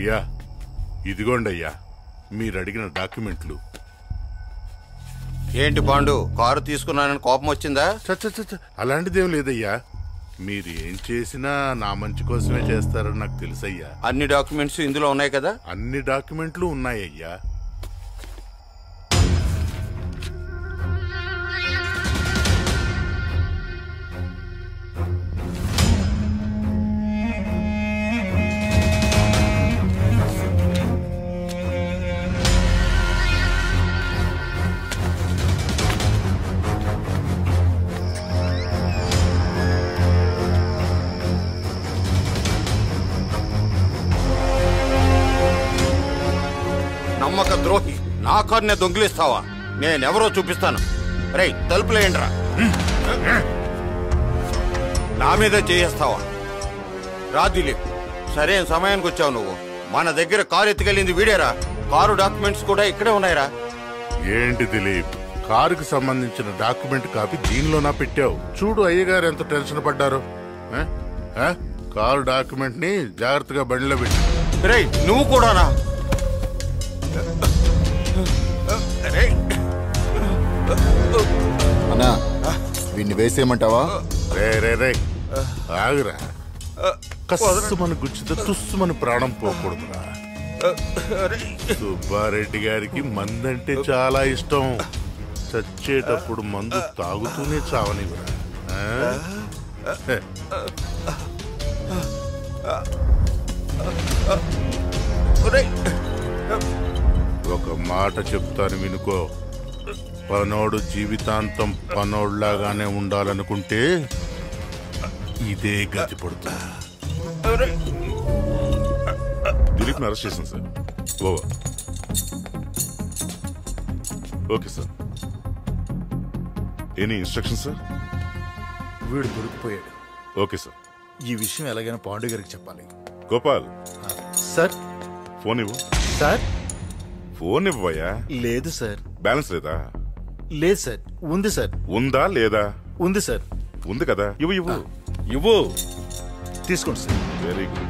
అయ్యా ఇదిగోండి అయ్యా మీరు అడిగిన డాక్యుమెంట్లు ఏంటి పాండు కారు తీసుకున్నానని కోపం వచ్చిందా చ చ చ చ, అలాంటిదేం లేదయ్యా మీరు ఏం చేసినా నా మంచి కోసమే చేస్తారని నాకు తెలుసయ్యా అన్ని డాక్యుమెంట్స్ ఇందులో ఉన్నాయి కదా అన్ని డాక్యుమెంట్లు ఉన్నాయ్యా నమ్మక ద్రోహి నా కారునే దొంగిలిస్తావా నేనెవరో చూపిస్తాను రేయ్ తలుపులేయండిరా నా మీద చేయేస్తావా రా దిలీప్ సరైన సమయానికి వచ్చావు నువ్వు మన దగ్గర కారు ఎత్తుకెళ్ళింది వీడేరా కారు డాక్యుమెంట్స్ కూడా ఇక్కడే ఉన్నాయిరా ఏంటి దిలీప్ కారుకి సంబంధించిన డాక్యుమెంట్ కాపీ దీనిలోనా పెట్టావు చూడు అయ్యగారు ఎంత టెన్షన్ పడ్డారు ఆ? ఆ? కారు డాక్యుమెంట్ ని జాగ్రత్తగా బండిలో పెట్టి రేయ్ నువ్వు కూడానా రేయ్ అన్నా వీడిని వేసేయమంటావా రే రే రే ఆగురా కస్సు మన గుచ్చితే తుస్సు మన ప్రాణం పోకూడదురా సుబ్బారెడ్డి గారికి మందంటే చాలా ఇష్టం చచ్చేటప్పుడు మందు తాగుతూనే చావనివ్వరా ఆ? హే. రేయ్ ఒక మాట చెప్తాను వినుకో పనోడు జీవితాంతం పనోడ్లాగానే ఉండాలనుకుంటే ఇదే గతి పడుతుంది దిలీప్ అరెస్ట్ చేసింది sir over okay sir any instruction sir వీడు దొరికిపోయాడు ఓకే సార్ ఈ విషయం ఎలాగైనా పాండు గారికి చెప్పాలి గోపాల్ సార్ ఫోన్ ఇవ్వు సార్ ఫోన్ ఇవ్వయ్యా లేదు సార్ బ్యాలెన్స్ లేదా లేదు సార్ ఉంది సార్ ఉందా లేదా ఉంది సార్ ఉంది కదా ఇవ్వు ఇవ్వు ఇవ్వు తీసుకోండి సార్ వెరీ గుడ్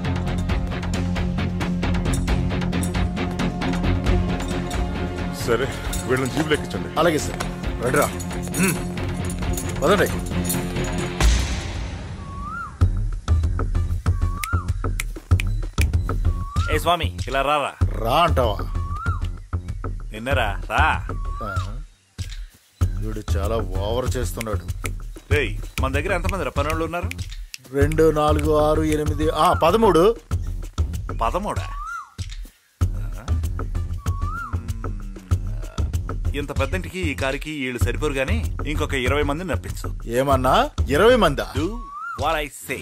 సరే వీళ్ళని జీబులు ఎక్కించండి అలాగే సార్ రెడరా పదండి ఏ స్వామి ఇలా రారా రా అంటావా నిన్నరా రా ఆ, వీడు చాలా ఓవర్ చేస్తున్నాడు రేయ్ మన దగ్గర ఎంతమంది పనులు ఉన్నారు రెండు నాలుగు ఆరు ఎనిమిది ఆ పదమూడు పదమూడా ఆ? ఇంత పెద్దంటికి ఈ కారుకి వీళ్ళు సరిపోరు గాని ఇంకొక ఇరవై మందిని నప్పించు ఏమన్నా ఇరవై మందా డూ వాట్ ఐ సే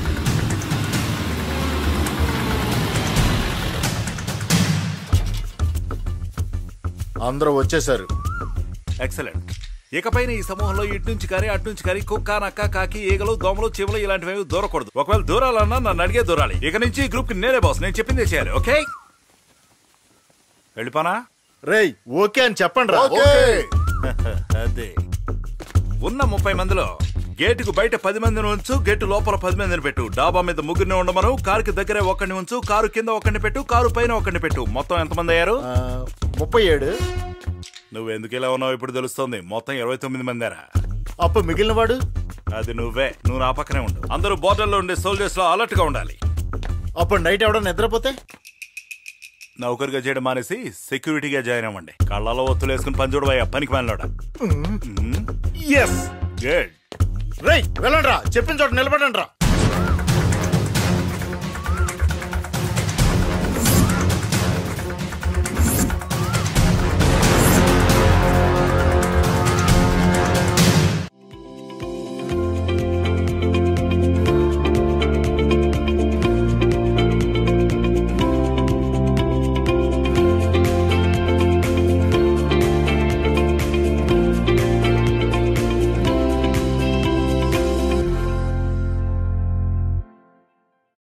అందరూ వచ్చేసారు ఎక్సలెంట్ ఇకపైన ఈ సమూహంలో ఇటు నుంచి కానీ అటు నుంచి కానీ కుక్క నక్క కాకి ఈగలు దోమలు చీమలు ఇలాంటివి ఏమీ దూరకూడదు ఒకవేళ దూరాలన్నా నన్ను అడిగే దూరాలి ఇక నుంచి ఈ గ్రూప్ కి నేనే బాస్ నేను చెప్పిందే చేయాలి ఓకే వెళ్ళిపోనా రేయ్ ఓకే అని చెప్పండి రా ఓకే అదే ఉన్న ముప్పై మందిలో గేటుకు బయట పది మందిని ఉంచు గేటు లోపల పది మందిని పెట్టు డాబా మీద ముగ్గురిని ఉండమను కారుకి దగ్గరే ఒక్కడిని ఉంచు కారు కింద ఒక్కడిని పెట్టు కారు పైన ఒక్కడిని పెట్టు మొత్తం ఎంతమంది అయ్యారు ఆ, ముప్పై ఏడు నువ్వు ఎందుకు ఇలా ఉన్నావు ఇప్పుడు తెలుస్తుంది మొత్తం ఇరవై తొమ్మిది మందారా అప్పు మిగిలిన వాడు అది నువ్వే నువ్వు నా పక్కనే ఉండు అందరూ బోర్డర్లో ఉండే సోల్జర్స్ లో అలర్ట్ గా ఉండాలి అప్పుడు నైట్ ఎవడో నిద్రపోతే నౌకరుగా చేయడం మానేసి సెక్యూరిటీగా జాయిన్ అవ్వండి కళ్ళలో ఒత్తులు వేసుకుని పని చూడవయ్యా పనికి మాలినోడా ఎస్ గుడ్ రేయ్ వెళ్ళండి రా చెప్పిన చోట నిలబడండి రా